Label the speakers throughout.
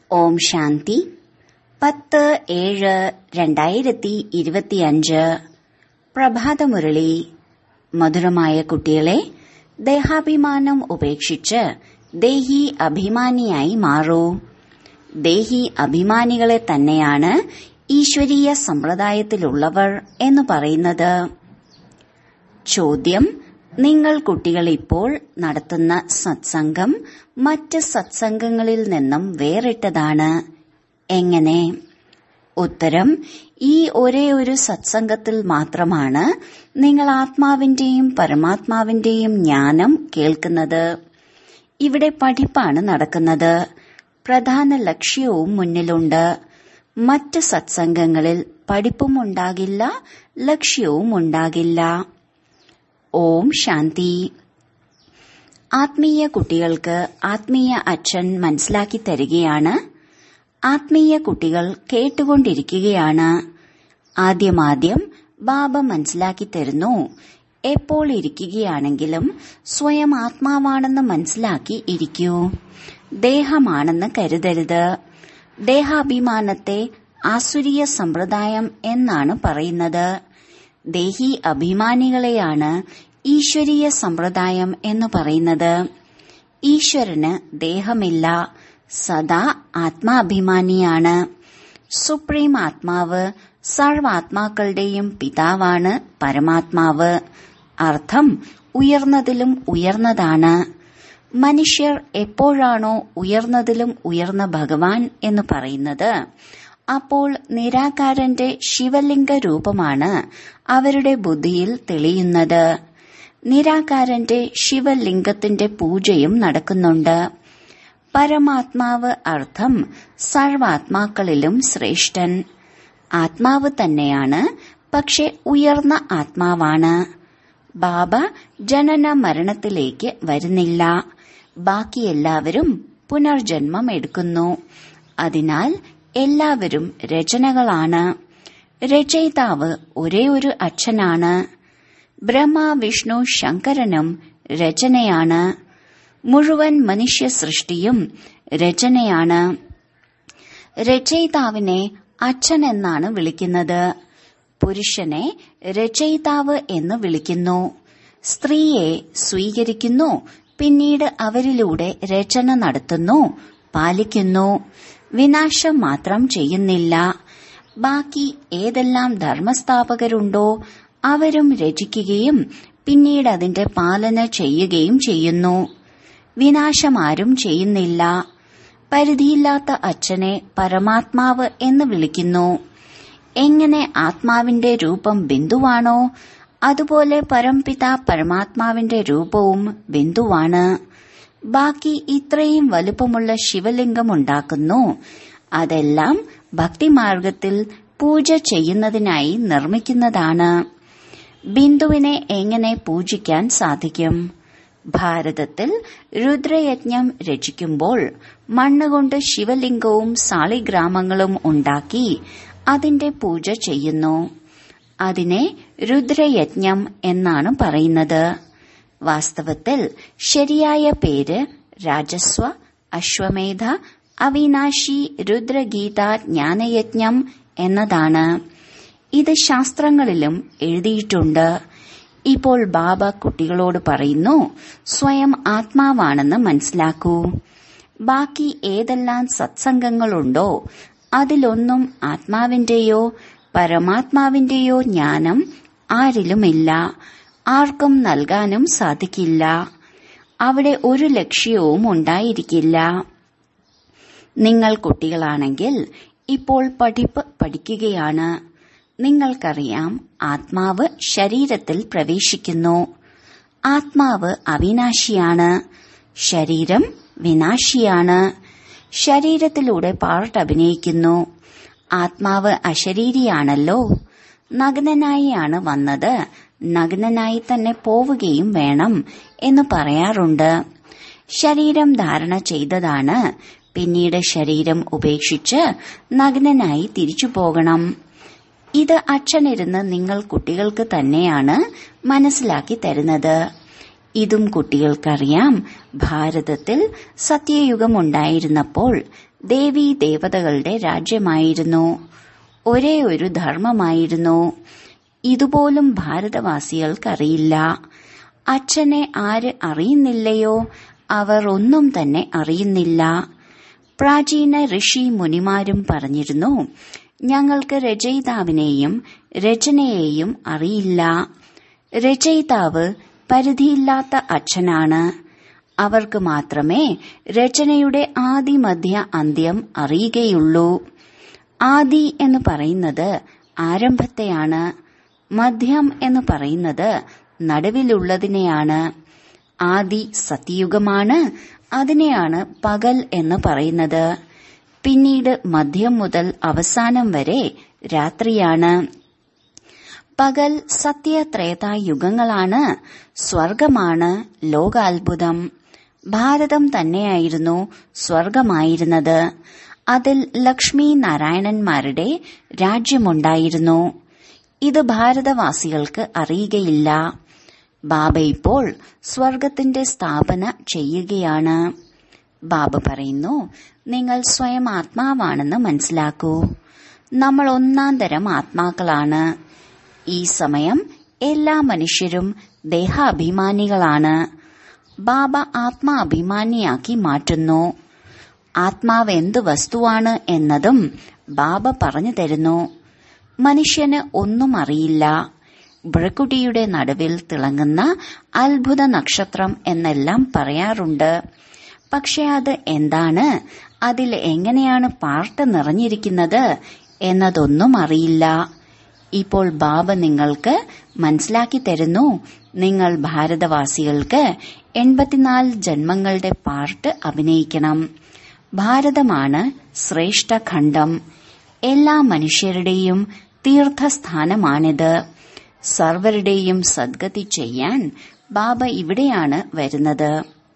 Speaker 1: ഓം ശാന്തി പത്ത് ഏഴ് രണ്ടായിരത്തി ഇരുപത്തിയഞ്ച് പ്രഭാതമുരളി മധുരമായ കുട്ടികളെ ദേഹാഭിമാനം ഉപേക്ഷിച്ച് ദേഹി അഭിമാനിയായി മാറൂ ദേഹി അഭിമാനികളെ തന്നെയാണ് ഈശ്വരീയ സമ്പ്രദായത്തിലുള്ളവർ എന്ന് പറയുന്നത് ചോദ്യം നിങ്ങൾ കുട്ടികൾ ഇപ്പോൾ നടത്തുന്ന സത്സംഗം മറ്റ് സത്സംഗങ്ങളിൽ നിന്നും വേറിട്ടതാണ് എങ്ങനെ ഉത്തരം ഈ ഒരേ ഒരു സത്സംഗത്തിൽ മാത്രമാണ് നിങ്ങൾ ആത്മാവിന്റെയും പരമാത്മാവിന്റെയും ജ്ഞാനം കേൾക്കുന്നത് ഇവിടെ പഠിപ്പാണ് നടക്കുന്നത് പ്രധാന ലക്ഷ്യവും മുന്നിലുണ്ട് മറ്റ് സത്സംഗങ്ങളിൽ പഠിപ്പും ഉണ്ടാകില്ല ലക്ഷ്യവും ഉണ്ടാകില്ല ഓം ശാന്തി ആത്മീയ കുട്ടികൾക്ക് ആത്മീയ അച്ഛൻ മനസ്സിലാക്കി തരികയാണ് ആത്മീയ കുട്ടികൾ കേട്ടുകൊണ്ടിരിക്കുകയാണ് ആദ്യമാദ്യം ബാബ മനസ്സിലാക്കി തരുന്നു എപ്പോൾ ഇരിക്കുകയാണെങ്കിലും സ്വയം ആത്മാവാണെന്ന് മനസ്സിലാക്കി ഇരിക്കൂ ദേഹമാണെന്ന് കരുതരുത് ദേഹാഭിമാനത്തെ ആസുരീയ സമ്പ്രദായം എന്നാണ് പറയുന്നത് ദേഹി അഭിമാനികളെയാണ് ഈശ്വരീയ സമ്പ്രദായം എന്ന് പറയുന്നത് ഈശ്വരന് ദേഹമില്ല സദാ ആത്മാഭിമാനിയാണ് സുപ്രീം ആത്മാവ് സർവാത്മാക്കളുടെയും പിതാവാണ് പരമാത്മാവ് അർത്ഥം ഉയർന്നതിലും ഉയർന്നതാണ് മനുഷ്യർ എപ്പോഴാണോ ഉയർന്നതിലും ഉയർന്ന ഭഗവാൻ എന്ന് പറയുന്നത് അപ്പോൾ നിരാകാരന്റെ ശിവലിംഗ രൂപമാണ് അവരുടെ ബുദ്ധിയിൽ തെളിയുന്നത് നിരാകാരന്റെ ശിവലിംഗത്തിന്റെ പൂജയും നടക്കുന്നുണ്ട് പരമാത്മാവ് അർത്ഥം സർവാത്മാക്കളിലും ശ്രേഷ്ഠൻ ആത്മാവ് തന്നെയാണ് പക്ഷെ ഉയർന്ന ആത്മാവാണ് ബാബ ജനന മരണത്തിലേക്ക് വരുന്നില്ല ബാക്കി എല്ലാവരും പുനർജന്മം എടുക്കുന്നു അതിനാൽ എല്ലാവരും രചനകളാണ് രചയിതാവ് ഒരേ ഒരു അച്ഛനാണ് ബ്രഹ്മ വിഷ്ണു ശങ്കരനും രചനയാണ് മുഴുവൻ മനുഷ്യ സൃഷ്ടിയും രചനയാണ് രചയിതാവിനെ അച്ഛൻ എന്നാണ് വിളിക്കുന്നത് പുരുഷനെ രചയിതാവ് എന്ന് വിളിക്കുന്നു സ്ത്രീയെ സ്വീകരിക്കുന്നു പിന്നീട് അവരിലൂടെ രചന നടത്തുന്നു പാലിക്കുന്നു വിനാശം മാത്രം ചെയ്യുന്നില്ല ബാക്കി ഏതെല്ലാം ധർമ്മസ്ഥാപകരുണ്ടോ അവരും രചിക്കുകയും പിന്നീട് അതിന്റെ പാലന ചെയ്യുകയും ചെയ്യുന്നു വിനാശം ആരും ചെയ്യുന്നില്ല പരിധിയില്ലാത്ത അച്ഛനെ പരമാത്മാവ് എന്ന് വിളിക്കുന്നു എങ്ങനെ ആത്മാവിന്റെ രൂപം ബിന്ദുവാണോ അതുപോലെ പരംപിത പരമാത്മാവിന്റെ രൂപവും ബിന്ദുവാണ് ബാക്കി ഇത്രയും വലുപ്പമുള്ള ശിവലിംഗം ഉണ്ടാക്കുന്നു അതെല്ലാം ഭക്തിമാർഗത്തിൽ പൂജ ചെയ്യുന്നതിനായി നിർമ്മിക്കുന്നതാണ് ബിന്ദുവിനെ എങ്ങനെ പൂജിക്കാൻ സാധിക്കും ഭാരതത്തിൽ രുദ്രയജ്ഞം രചിക്കുമ്പോൾ മണ്ണുകൊണ്ട് ശിവലിംഗവും സാളിഗ്രാമങ്ങളും ഉണ്ടാക്കി അതിന്റെ പൂജ ചെയ്യുന്നു അതിനെ രുദ്രയജ്ഞം എന്നാണ് പറയുന്നത് വാസ്തവത്തിൽ ശരിയായ പേര് രാജസ്വ അശ്വമേധ അവിനാശി രുദ്രഗീത ജ്ഞാനയജ്ഞം എന്നതാണ് ഇത് ശാസ്ത്രങ്ങളിലും എഴുതിയിട്ടുണ്ട് ഇപ്പോൾ ബാബ കുട്ടികളോട് പറയുന്നു സ്വയം ആത്മാവാണെന്ന് മനസ്സിലാക്കൂ ബാക്കി ഏതെല്ലാം സത്സംഗങ്ങളുണ്ടോ അതിലൊന്നും ആത്മാവിന്റെയോ പരമാത്മാവിന്റെയോ ജ്ഞാനം ആരിലുമില്ല ആർക്കും നൽകാനും സാധിക്കില്ല അവിടെ ഒരു ലക്ഷ്യവും ഉണ്ടായിരിക്കില്ല നിങ്ങൾ കുട്ടികളാണെങ്കിൽ ഇപ്പോൾ പഠിപ്പ് പഠിക്കുകയാണ് നിങ്ങൾക്കറിയാം ആത്മാവ് ശരീരത്തിൽ പ്രവേശിക്കുന്നു ആത്മാവ് അവിനാശിയാണ് ശരീരം വിനാശിയാണ് ശരീരത്തിലൂടെ പാർട്ട് അഭിനയിക്കുന്നു ആത്മാവ് അശരീരിയാണല്ലോ നഗ്നനായിയാണ് വന്നത് നഗ്നനായി തന്നെ പോവുകയും വേണം എന്ന് പറയാറുണ്ട് ശരീരം ധാരണ ചെയ്തതാണ് പിന്നീട് ശരീരം ഉപേക്ഷിച്ച് നഗ്നനായി തിരിച്ചു പോകണം ഇത് അച്ഛനിരുന്ന് നിങ്ങൾ കുട്ടികൾക്ക് തന്നെയാണ് മനസ്സിലാക്കി തരുന്നത് ഇതും കുട്ടികൾക്കറിയാം ഭാരതത്തിൽ സത്യയുഗമുണ്ടായിരുന്നപ്പോൾ ദേവീ ദേവതകളുടെ രാജ്യമായിരുന്നു ഒരേ ഒരു ധർമ്മമായിരുന്നു ഇതുപോലും ഭാരതവാസികൾക്കറിയില്ല അച്ഛനെ ആര് അറിയുന്നില്ലയോ അവർ ഒന്നും തന്നെ അറിയുന്നില്ല പ്രാചീന ഋഷി മുനിമാരും പറഞ്ഞിരുന്നു ഞങ്ങൾക്ക് രചയിതാവിനെയും രചനയെയും അറിയില്ല രചയിതാവ് പരിധിയില്ലാത്ത അച്ഛനാണ് അവർക്ക് മാത്രമേ രചനയുടെ ആദിമധ്യ അന്ത്യം അറിയുകയുള്ളൂ ആദി എന്ന് പറയുന്നത് ആരംഭത്തെയാണ് മധ്യം എന്ന് പറയുന്നത് നടുവിലുള്ളതിനെയാണ് ആദി സത്യയുഗമാണ് അതിനെയാണ് പകൽ എന്ന് പറയുന്നത് പിന്നീട് മധ്യം മുതൽ അവസാനം വരെ രാത്രിയാണ് പകൽ സത്യത്രേതായുഗങ്ങളാണ് സ്വർഗമാണ് ലോകാത്ഭുതം ഭാരതം തന്നെയായിരുന്നു സ്വർഗമായിരുന്നത് അതിൽ ലക്ഷ്മി നാരായണന്മാരുടെ രാജ്യമുണ്ടായിരുന്നു ഇത് ഭാരതവാസികൾക്ക് അറിയുകയില്ല ബാബ ഇപ്പോൾ സ്വർഗത്തിന്റെ സ്ഥാപന ചെയ്യുകയാണ് ബാബ പറയുന്നു നിങ്ങൾ സ്വയം ആത്മാവാണെന്ന് മനസ്സിലാക്കൂ നമ്മൾ ഒന്നാം തരം ആത്മാക്കളാണ് ഈ സമയം എല്ലാ മനുഷ്യരും ദേഹാഭിമാനികളാണ് ബാബ ആത്മാഭിമാനിയാക്കി മാറ്റുന്നു ആത്മാവ് എന്ത് വസ്തുവാണ് എന്നതും ബാബ പറഞ്ഞു തരുന്നു മനുഷ്യന് ഒന്നും അറിയില്ല ബ്രക്കുട്ടിയുടെ നടുവിൽ തിളങ്ങുന്ന അത്ഭുത നക്ഷത്രം എന്നെല്ലാം പറയാറുണ്ട് പക്ഷെ അത് എന്താണ് അതിൽ എങ്ങനെയാണ് പാർട്ട് നിറഞ്ഞിരിക്കുന്നത് എന്നതൊന്നും അറിയില്ല ഇപ്പോൾ ബാബ നിങ്ങൾക്ക് മനസ്സിലാക്കി തരുന്നു നിങ്ങൾ ഭാരതവാസികൾക്ക് എൺപത്തിനാല് ജന്മങ്ങളുടെ പാർട്ട് അഭിനയിക്കണം ഭാരതമാണ് ശ്രേഷ്ഠ ഖണ്ഡം എല്ലാ മനുഷ്യരുടെയും തീർത്ഥസ്ഥാനമാണിത് സർവരുടെയും സദ്ഗതി ചെയ്യാൻ ബാബ ഇവിടെയാണ് വരുന്നത്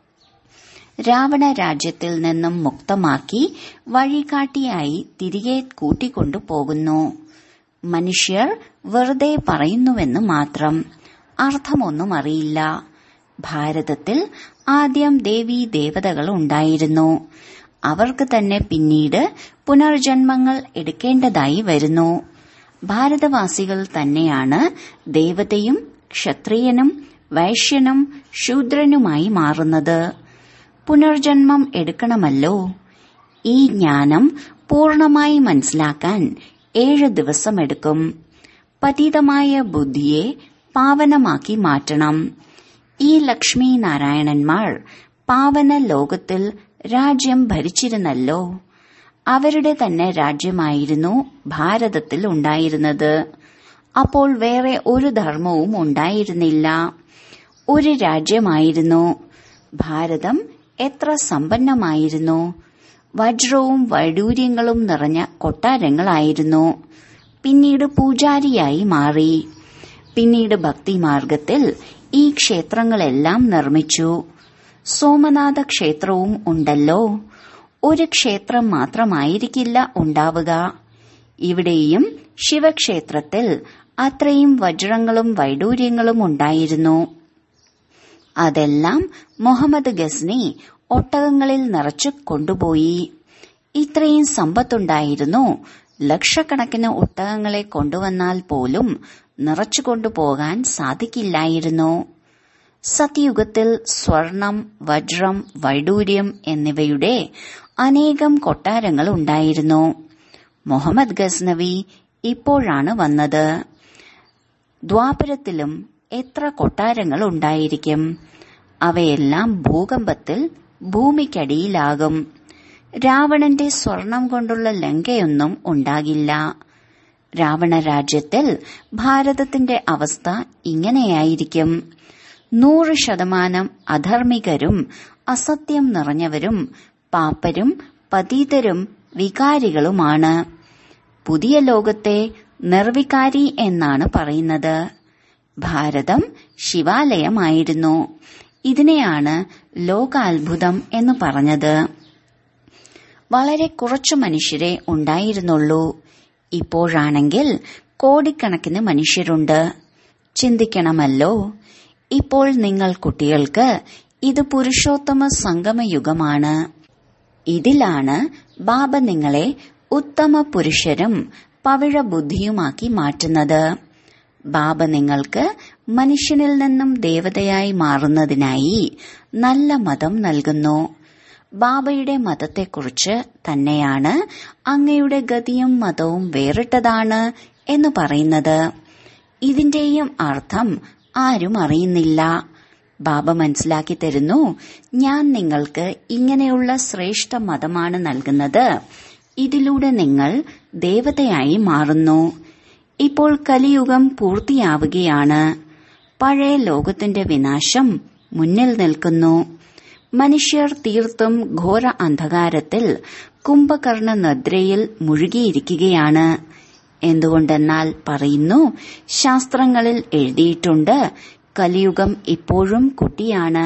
Speaker 1: രാവണ രാജ്യത്തിൽ നിന്നും മുക്തമാക്കി വഴികാട്ടിയായി തിരികെ കൂട്ടിക്കൊണ്ടു പോകുന്നു മനുഷ്യർ വെറുതെ പറയുന്നുവെന്ന് മാത്രം അർത്ഥമൊന്നും അറിയില്ല ഭാരതത്തിൽ ആദ്യം ദേവീ ദേവതകൾ ഉണ്ടായിരുന്നു അവർക്ക് തന്നെ പിന്നീട് പുനർജന്മങ്ങൾ എടുക്കേണ്ടതായി വരുന്നു ഭാരതവാസികൾ തന്നെയാണ് ദേവതയും ക്ഷത്രിയനും വൈശ്യനും ശൂദ്രനുമായി മാറുന്നത് പുനർജന്മം എടുക്കണമല്ലോ ഈ ജ്ഞാനം പൂർണമായി മനസ്സിലാക്കാൻ ഏഴ് ദിവസമെടുക്കും പതിതമായ ബുദ്ധിയെ പാവനമാക്കി മാറ്റണം ഈ ലക്ഷ്മി നാരായണന്മാർ പാവന ലോകത്തിൽ രാജ്യം ഭരിച്ചിരുന്നല്ലോ അവരുടെ തന്നെ രാജ്യമായിരുന്നു ഭാരതത്തിൽ ഉണ്ടായിരുന്നത് അപ്പോൾ വേറെ ഒരു ധർമ്മവും ഉണ്ടായിരുന്നില്ല ഒരു രാജ്യമായിരുന്നു ഭാരതം എത്ര സമ്പന്നമായിരുന്നു വജ്രവും വൈഡൂര്യങ്ങളും നിറഞ്ഞ കൊട്ടാരങ്ങളായിരുന്നു പിന്നീട് പൂജാരിയായി മാറി പിന്നീട് ഭക്തിമാർഗത്തിൽ ഈ ക്ഷേത്രങ്ങളെല്ലാം നിർമ്മിച്ചു സോമനാഥ ക്ഷേത്രവും ഉണ്ടല്ലോ ഒരു ക്ഷേത്രം മാത്രമായിരിക്കില്ല ഉണ്ടാവുക ഇവിടെയും ശിവക്ഷേത്രത്തിൽ അത്രയും വജ്രങ്ങളും വൈഡൂര്യങ്ങളും ഉണ്ടായിരുന്നു അതെല്ലാം മുഹമ്മദ് ഗസ്നി ഒട്ടകങ്ങളിൽ നിറച്ചു കൊണ്ടുപോയി ഇത്രയും സമ്പത്തുണ്ടായിരുന്നു ലക്ഷക്കണക്കിന് ഒട്ടകങ്ങളെ കൊണ്ടുവന്നാൽ പോലും നിറച്ചു കൊണ്ടുപോകാൻ സാധിക്കില്ലായിരുന്നു സത്യയുഗത്തിൽ സ്വർണം വജ്രം വൈഡൂര്യം എന്നിവയുടെ അനേകം കൊട്ടാരങ്ങൾ ഉണ്ടായിരുന്നു മുഹമ്മദ് ഗസ്നവി ഇപ്പോഴാണ് വന്നത് ദ്വാപരത്തിലും എത്ര കൊട്ടാരങ്ങൾ ഉണ്ടായിരിക്കും അവയെല്ലാം ഭൂകമ്പത്തിൽ ഭൂമിക്കടിയിലാകും രാവണന്റെ സ്വർണം കൊണ്ടുള്ള ലങ്കയൊന്നും ഉണ്ടാകില്ല രാവണ രാജ്യത്തിൽ ഭാരതത്തിന്റെ അവസ്ഥ ഇങ്ങനെയായിരിക്കും നൂറ് ശതമാനം അധർമ്മികരും അസത്യം നിറഞ്ഞവരും പാപ്പരും പതീതരും വികാരികളുമാണ് പുതിയ ലോകത്തെ നിർവികാരി എന്നാണ് പറയുന്നത് ഭാരതം ശിവാലയമായിരുന്നു ഇതിനെയാണ് ലോകാത്ഭുതം എന്ന് പറഞ്ഞത് വളരെ കുറച്ചു മനുഷ്യരെ ഉണ്ടായിരുന്നുള്ളൂ ഇപ്പോഴാണെങ്കിൽ കോടിക്കണക്കിന് മനുഷ്യരുണ്ട് ചിന്തിക്കണമല്ലോ ഇപ്പോൾ നിങ്ങൾ കുട്ടികൾക്ക് ഇത് പുരുഷോത്തമ സംഗമയുഗമാണ് ഇതിലാണ് ബാബ നിങ്ങളെ ഉത്തമ പുരുഷരും പവിഴ ബുദ്ധിയുമാക്കി മാറ്റുന്നത് ബാബ നിങ്ങൾക്ക് മനുഷ്യനിൽ നിന്നും ദേവതയായി മാറുന്നതിനായി നല്ല മതം നൽകുന്നു ബാബയുടെ മതത്തെക്കുറിച്ച് തന്നെയാണ് അങ്ങയുടെ ഗതിയും മതവും വേറിട്ടതാണ് എന്ന് പറയുന്നത് ഇതിന്റെയും അർത്ഥം ആരും അറിയുന്നില്ല ബാബ മനസ്സിലാക്കി തരുന്നു ഞാൻ നിങ്ങൾക്ക് ഇങ്ങനെയുള്ള ശ്രേഷ്ഠ മതമാണ് നൽകുന്നത് ഇതിലൂടെ നിങ്ങൾ ദേവതയായി മാറുന്നു ഇപ്പോൾ കലിയുഗം പൂർത്തിയാവുകയാണ് പഴയ ലോകത്തിന്റെ വിനാശം മുന്നിൽ നിൽക്കുന്നു മനുഷ്യർ തീർത്തും ഘോര അന്ധകാരത്തിൽ കുംഭകർണ നദ്രയിൽ മുഴുകിയിരിക്കുകയാണ് എന്തുകൊണ്ടെന്നാൽ പറയുന്നു ശാസ്ത്രങ്ങളിൽ എഴുതിയിട്ടുണ്ട് കലിയുഗം ഇപ്പോഴും കുട്ടിയാണ്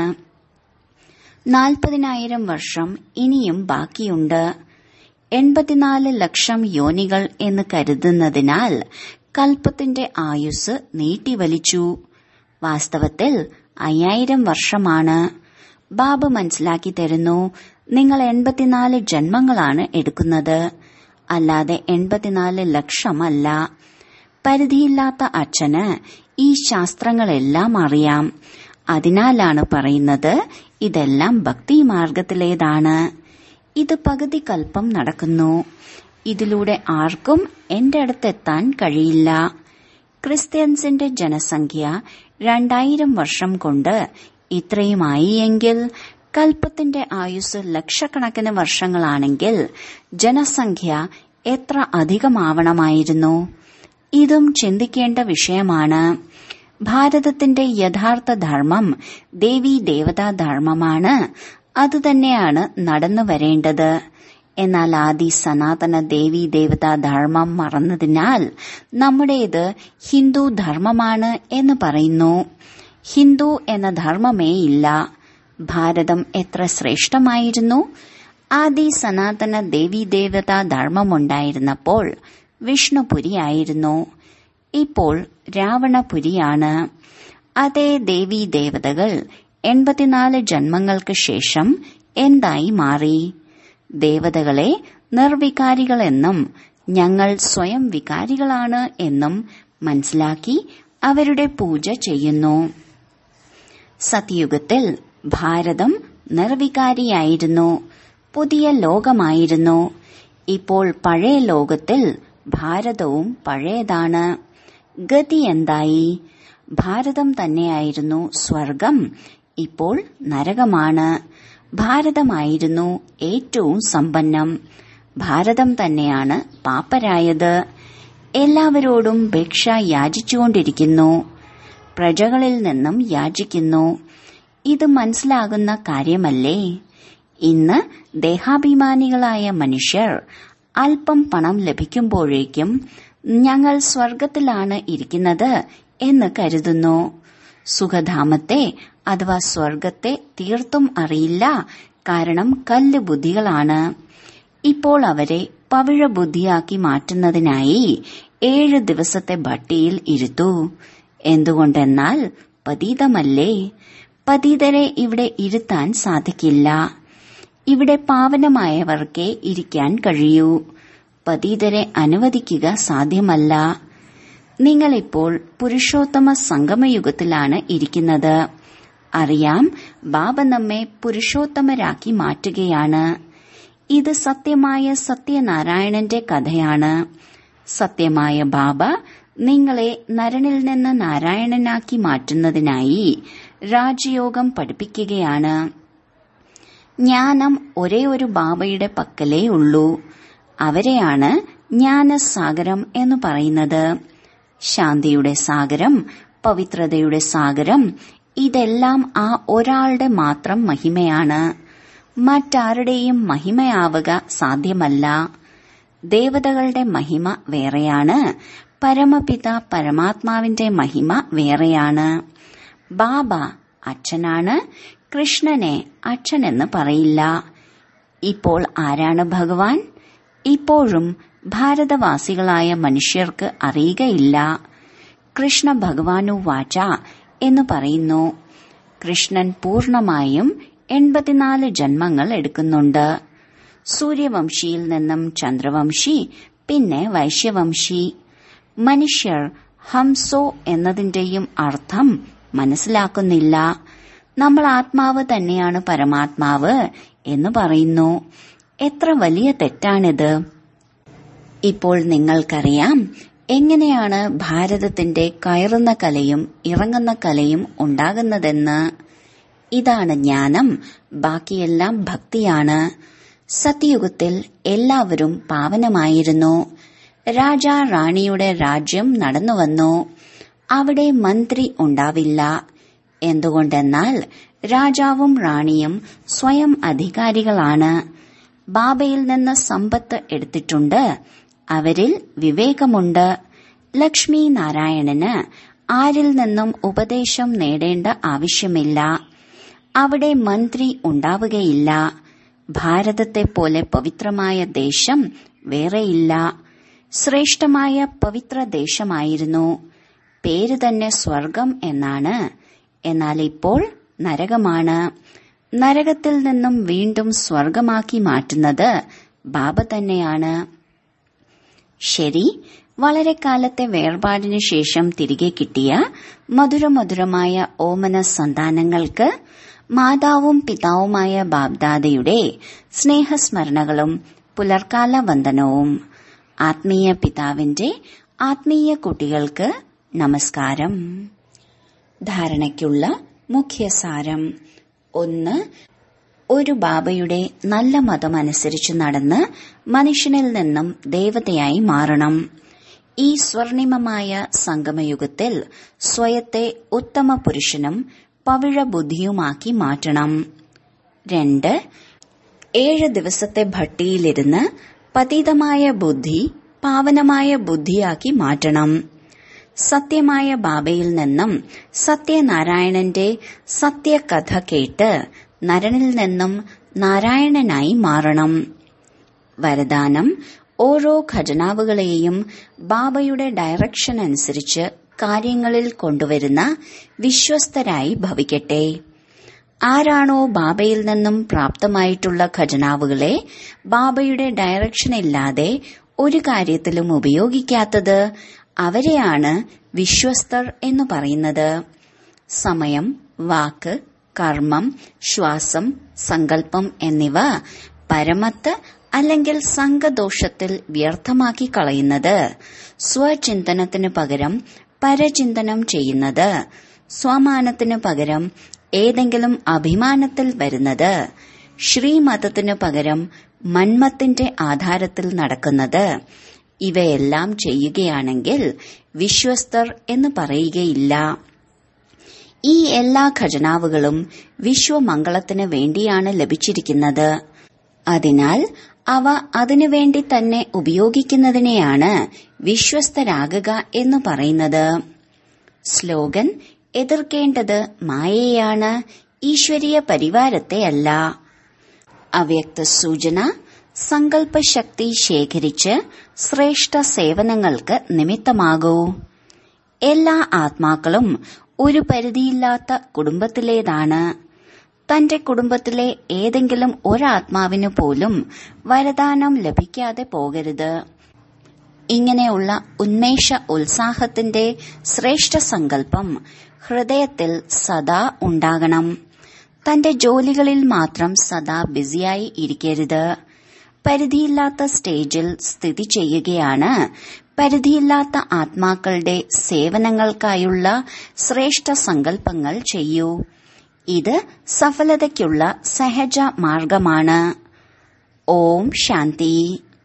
Speaker 1: നാൽപ്പതിനായിരം വർഷം ഇനിയും ബാക്കിയുണ്ട് എൺപത്തിനാല് ലക്ഷം യോനികൾ എന്ന് കരുതുന്നതിനാൽ കൽപ്പത്തിന്റെ ആയുസ് നീട്ടിവലിച്ചു വാസ്തവത്തിൽ അയ്യായിരം വർഷമാണ് ബാബ മനസ്സിലാക്കി തരുന്നു നിങ്ങൾ എൺപത്തിനാല് ജന്മങ്ങളാണ് എടുക്കുന്നത് അല്ലാതെ എൺപത്തിനാല് ലക്ഷമല്ല പരിധിയില്ലാത്ത അച്ഛന് ഈ ശാസ്ത്രങ്ങളെല്ലാം അറിയാം അതിനാലാണ് പറയുന്നത് ഇതെല്ലാം ഭക്തി മാർഗത്തിലേതാണ് ഇത് പകുതി കൽപ്പം നടക്കുന്നു ഇതിലൂടെ ആർക്കും എന്റെ അടുത്തെത്താൻ കഴിയില്ല ക്രിസ്ത്യൻസിന്റെ ജനസംഖ്യ രണ്ടായിരം വർഷം കൊണ്ട് ഇത്രയുമായി എങ്കിൽ കൽപ്പത്തിന്റെ ആയുസ് ലക്ഷക്കണക്കിന് വർഷങ്ങളാണെങ്കിൽ ജനസംഖ്യ എത്ര അധികമാവണമായിരുന്നു ഇതും ചിന്തിക്കേണ്ട വിഷയമാണ് ഭാരതത്തിന്റെ യഥാർത്ഥ ധർമ്മം ദേവീ ദേവതാ ധർമ്മമാണ് അതുതന്നെയാണ് നടന്നു വരേണ്ടത് എന്നാൽ ആദി സനാതന ദേവി ദേവതാ ധർമ്മം മറന്നതിനാൽ നമ്മുടേത് ഹിന്ദു ധർമ്മമാണ് എന്ന് പറയുന്നു ഹിന്ദു എന്ന ധർമ്മമേ ഇല്ല ഭാരതം എത്ര ശ്രേഷ്ഠമായിരുന്നു ആദി സനാതന ദേവി ദേവതാ ധർമ്മമുണ്ടായിരുന്നപ്പോൾ വിഷ്ണുപുരിയായിരുന്നു ഇപ്പോൾ രാവണപുരിയാണ് അതേ ദേവി ദേവതകൾ എൺപത്തിനാല് ജന്മങ്ങൾക്ക് ശേഷം എന്തായി മാറി ദേവതകളെ നിർവികാരികളെന്നും ഞങ്ങൾ സ്വയം വികാരികളാണ് എന്നും മനസ്സിലാക്കി അവരുടെ പൂജ ചെയ്യുന്നു സത്യുഗത്തിൽ ഭാരതം നിർവികാരിയായിരുന്നു പുതിയ ലോകമായിരുന്നു ഇപ്പോൾ പഴയ ലോകത്തിൽ ഭാരതവും പഴയതാണ് ഗതി എന്തായി ഭാരതം തന്നെയായിരുന്നു സ്വർഗം ഇപ്പോൾ നരകമാണ് ഭാരതമായിരുന്നു ഏറ്റവും സമ്പന്നം ഭാരതം തന്നെയാണ് പാപ്പരായത് എല്ലാവരോടും ഭിക്ഷ യാചിച്ചുകൊണ്ടിരിക്കുന്നു പ്രജകളിൽ നിന്നും യാചിക്കുന്നു ഇത് മനസ്സിലാകുന്ന കാര്യമല്ലേ ഇന്ന് ദേഹാഭിമാനികളായ മനുഷ്യർ അല്പം പണം ലഭിക്കുമ്പോഴേക്കും ഞങ്ങൾ സ്വർഗത്തിലാണ് ഇരിക്കുന്നത് എന്ന് കരുതുന്നു സുഖധാമത്തെ അഥവാ സ്വർഗത്തെ തീർത്തും അറിയില്ല കാരണം കല്ല് ബുദ്ധികളാണ് ഇപ്പോൾ അവരെ പവിഴ ബുദ്ധിയാക്കി മാറ്റുന്നതിനായി ഏഴ് ദിവസത്തെ ഭട്ടിയിൽ ഇരുത്തു എന്തുകൊണ്ടെന്നാൽ പതീതമല്ലേ പതീതരെ ഇവിടെ ഇരുത്താൻ സാധിക്കില്ല ഇവിടെ പാവനമായവർക്കേ ഇരിക്കാൻ കഴിയൂ പതീതരെ അനുവദിക്കുക സാധ്യമല്ല നിങ്ങളിപ്പോൾ പുരുഷോത്തമ സംഗമയുഗത്തിലാണ് ഇരിക്കുന്നത് അറിയാം ബാബ നമ്മെ പുരുഷോത്തമരാക്കി മാറ്റുകയാണ് ഇത് സത്യമായ സത്യനാരായണന്റെ കഥയാണ് സത്യമായ ബാബ നിങ്ങളെ നരനിൽ നിന്ന് നാരായണനാക്കി മാറ്റുന്നതിനായി രാജയോഗം പഠിപ്പിക്കുകയാണ് ജ്ഞാനം ഒരേ ഒരു ബാബയുടെ പക്കലേ ഉള്ളൂ അവരെയാണ് ജ്ഞാനസാഗരം എന്ന് പറയുന്നത് ശാന്തിയുടെ സാഗരം പവിത്രതയുടെ സാഗരം ഇതെല്ലാം ആ ഒരാളുടെ മാത്രം മഹിമയാണ് മറ്റാരുടെയും മഹിമയാവുക സാധ്യമല്ല ദേവതകളുടെ മഹിമ വേറെയാണ് പരമപിത പരമാത്മാവിന്റെ മഹിമ വേറെയാണ് ബാബ അച്ഛനാണ് കൃഷ്ണനെ അച്ഛനെന്ന് പറയില്ല ഇപ്പോൾ ആരാണ് ഭഗവാൻ ഇപ്പോഴും ഭാരതവാസികളായ മനുഷ്യർക്ക് അറിയുകയില്ല കൃഷ്ണ ഭഗവാനു വാച എന്ന് പറയുന്നു കൃഷ്ണൻ പൂർണമായും എൺപത്തിനാല് ജന്മങ്ങൾ എടുക്കുന്നുണ്ട് സൂര്യവംശിയിൽ നിന്നും ചന്ദ്രവംശി പിന്നെ വൈശ്യവംശി മനുഷ്യർ ഹംസോ എന്നതിന്റെയും അർത്ഥം മനസ്സിലാക്കുന്നില്ല നമ്മൾ ആത്മാവ് തന്നെയാണ് പരമാത്മാവ് എന്ന് പറയുന്നു എത്ര വലിയ തെറ്റാണിത് ഇപ്പോൾ നിങ്ങൾക്കറിയാം എങ്ങനെയാണ് ഭാരതത്തിന്റെ കയറുന്ന കലയും ഇറങ്ങുന്ന കലയും ഉണ്ടാകുന്നതെന്ന് ഇതാണ് ജ്ഞാനം ബാക്കിയെല്ലാം ഭക്തിയാണ് സത്യയുഗത്തിൽ എല്ലാവരും പാവനമായിരുന്നു രാജാ റാണിയുടെ രാജ്യം നടന്നുവന്നു അവിടെ മന്ത്രി ഉണ്ടാവില്ല എന്തുകൊണ്ടെന്നാൽ രാജാവും റാണിയും സ്വയം അധികാരികളാണ് ബാബയിൽ നിന്ന് സമ്പത്ത് എടുത്തിട്ടുണ്ട് അവരിൽ വിവേകമുണ്ട് ലക്ഷ്മി നാരായണന് ആരിൽ നിന്നും ഉപദേശം നേടേണ്ട ആവശ്യമില്ല അവിടെ മന്ത്രി ഉണ്ടാവുകയില്ല ഭാരതത്തെ പോലെ പവിത്രമായ ദേശം വേറെയില്ല ശ്രേഷ്ഠമായ പവിത്ര ദേശമായിരുന്നു പേര് തന്നെ സ്വർഗം എന്നാണ് എന്നാൽ ഇപ്പോൾ നരകമാണ് നരകത്തിൽ നിന്നും വീണ്ടും സ്വർഗമാക്കി മാറ്റുന്നത് ബാബ തന്നെയാണ് ശരി വളരെ കാലത്തെ വേർപാടിനു ശേഷം തിരികെ കിട്ടിയ മധുരമധുരമായ ഓമന സന്താനങ്ങൾക്ക് മാതാവും പിതാവുമായ ബാബ്ദാദയുടെ സ്നേഹസ്മരണകളും പുലർക്കാല വന്ദനവും ആത്മീയ പിതാവിന്റെ ആത്മീയ കുട്ടികൾക്ക് നമസ്കാരം ധാരണയ്ക്കുള്ള മുഖ്യസാരം ഒന്ന് ഒരു ബാബയുടെ നല്ല മതമനുസരിച്ച് നടന്ന് മനുഷ്യനിൽ നിന്നും ദേവതയായി മാറണം ഈ സ്വർണിമമായ സംഗമയുഗത്തിൽ സ്വയത്തെ ഉത്തമ പുരുഷനും പവിഴ ബുദ്ധിയുമാക്കി മാറ്റണം രണ്ട് ഏഴ് ദിവസത്തെ ഭട്ടിയിലിരുന്ന് പതീതമായ ബുദ്ധി പാവനമായ ബുദ്ധിയാക്കി മാറ്റണം സത്യമായ ബാബയിൽ നിന്നും സത്യനാരായണന്റെ സത്യകഥ കേട്ട് നരനിൽ നിന്നും നാരായണനായി മാറണം വരദാനം ഓരോ ഖജനാവുകളെയും ബാബയുടെ ഡയറക്ഷൻ അനുസരിച്ച് കാര്യങ്ങളിൽ കൊണ്ടുവരുന്ന വിശ്വസ്തരായി ഭവിക്കട്ടെ ആരാണോ ബാബയിൽ നിന്നും പ്രാപ്തമായിട്ടുള്ള ഖജനാവുകളെ ബാബയുടെ ഡയറക്ഷൻ ഇല്ലാതെ ഒരു കാര്യത്തിലും ഉപയോഗിക്കാത്തത് അവരെയാണ് വിശ്വസ്തർ എന്ന് പറയുന്നത് സമയം വാക്ക് കർമ്മം ശ്വാസം സങ്കല്പം എന്നിവ പരമത്ത് അല്ലെങ്കിൽ സംഘദോഷത്തിൽ വ്യർത്ഥമാക്കി കളയുന്നത് സ്വചിന്തനത്തിനു പകരം പരചിന്തനം ചെയ്യുന്നത് സ്വമാനത്തിനു പകരം ഏതെങ്കിലും അഭിമാനത്തിൽ വരുന്നത് ശ്രീമതത്തിനു പകരം മന്മത്തിന്റെ ആധാരത്തിൽ നടക്കുന്നത് ഇവയെല്ലാം ചെയ്യുകയാണെങ്കിൽ വിശ്വസ്തർ എന്ന് പറയുകയില്ല ഈ എല്ലാ ഖജനാവുകളും വിശ്വമംഗളത്തിന് വേണ്ടിയാണ് ലഭിച്ചിരിക്കുന്നത് അതിനാൽ അവ അതിനുവേണ്ടി തന്നെ ഉപയോഗിക്കുന്നതിനെയാണ് വിശ്വസ്തരാകുക എന്ന് പറയുന്നത് സ്ലോഗൻ എതിർക്കേണ്ടത് മായയാണ് ഈശ്വരീയ പരിവാരത്തെയല്ല അവ്യക്ത സൂചന സങ്കല്പശക്തി ശേഖരിച്ച് ശ്രേഷ്ഠ സേവനങ്ങൾക്ക് നിമിത്തമാകൂ എല്ലാ ആത്മാക്കളും ഒരു പരിധിയില്ലാത്ത കുടുംബത്തിലേതാണ് തന്റെ കുടുംബത്തിലെ ഏതെങ്കിലും ഒരാത്മാവിനു പോലും വരദാനം ലഭിക്കാതെ പോകരുത് ഇങ്ങനെയുള്ള ഉന്മേഷ ഉത്സാഹത്തിന്റെ ശ്രേഷ്ഠ സങ്കല്പം ഹൃദയത്തിൽ സദാ ഉണ്ടാകണം തന്റെ ജോലികളിൽ മാത്രം സദാ ബിസിയായി ഇരിക്കരുത് പരിധിയില്ലാത്ത സ്റ്റേജിൽ സ്ഥിതി ചെയ്യുകയാണ് പരിധിയില്ലാത്ത ആത്മാക്കളുടെ സേവനങ്ങൾക്കായുള്ള ശ്രേഷ്ഠ സങ്കല്പങ്ങൾ ചെയ്യൂ ഇത് സഫലതയ്ക്കുള്ള സഹജ മാർഗമാണ് ഓം ശാന്തി